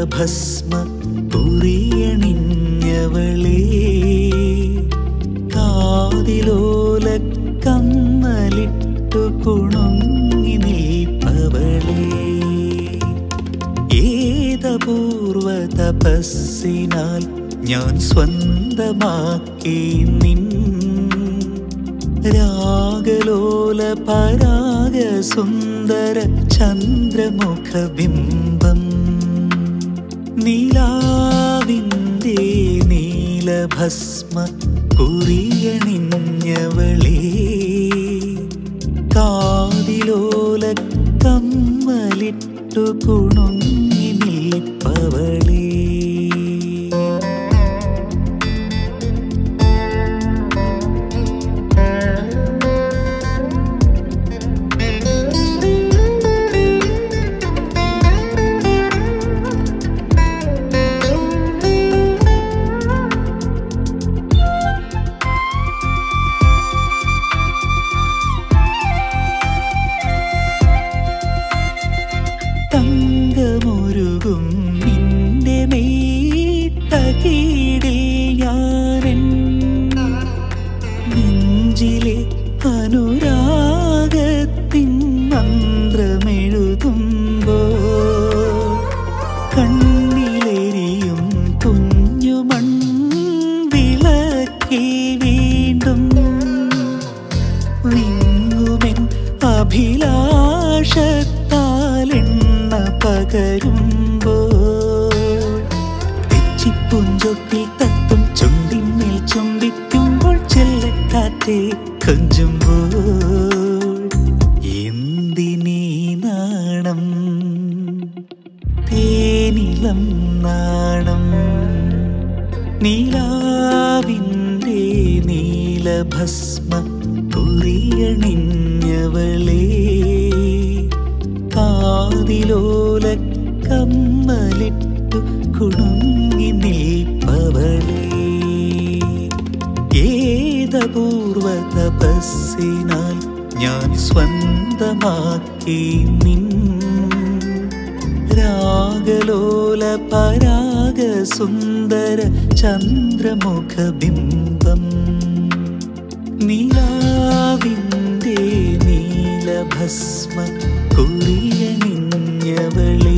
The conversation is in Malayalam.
നീലഭസ്മ പുറിയണിഞ്ഞവളേ കാതിലോല കമ്മലിട്ടു കുണുങ്ങി നിൽപ്പവളേ ഏതപൂർവ തപസ്സിനാൽ ഞാൻ സ്വന്തമാക്കി നിൻ രാഗലോല പരാഗ സുന്ദര ചന്ദ്രമുഖബിംബം നീലാവിൻ്റെ നീലഭസ്മ കുറിയണിഞ്ഞവളേ കാതിലോല കമ്മലിട്ടു കുണുങ്ങി നിൽപ്പവളേ തങ്കമൊരുകും നിന്റെ മെയ്തകീടിൽ ഞാനെൻ നെഞ്ചിലെ അനുരാഗത്തിൻ മന്ത്രമെഴുതുമ്പോ കണ്ണിലെരിയും കുഞ്ഞുമൺ വിളക്കിൽ വീണ്ടും വിങ്ങുമെൻ അഭിലാഷത്താലെണ്ണ പകരുമ്പോൾ തെച്ചിപ്പുഞ്ചൊക്കിൽ തത്തും ചുണ്ടിന്മേൽ ചുംബിക്കുമ്പോൾ ചെല്ലക്കാറ്റെ കൊഞ്ചുമ്പോൾ എന്തിനീ നാണം തേനിളം നാണം നീലാവിൻ്റെ നീലഭസ്മ കുറിയണിഞ്ഞവളേ കാതിലോല കമ്മലിട്ടു കുണുങ്ങി നിൽപ്പവളേ ഏതപൂർവ തപസ്സിനാൽ ഞാൻ സ്വന്തമാക്കി നിൻ രാഗലോല പരാഗ സുന്ദര ചന്ദ്രമുഖബിംബം നീലാവിൻ്റെ നീലഭസ്മ കുറിയണിഞ്ഞവളേ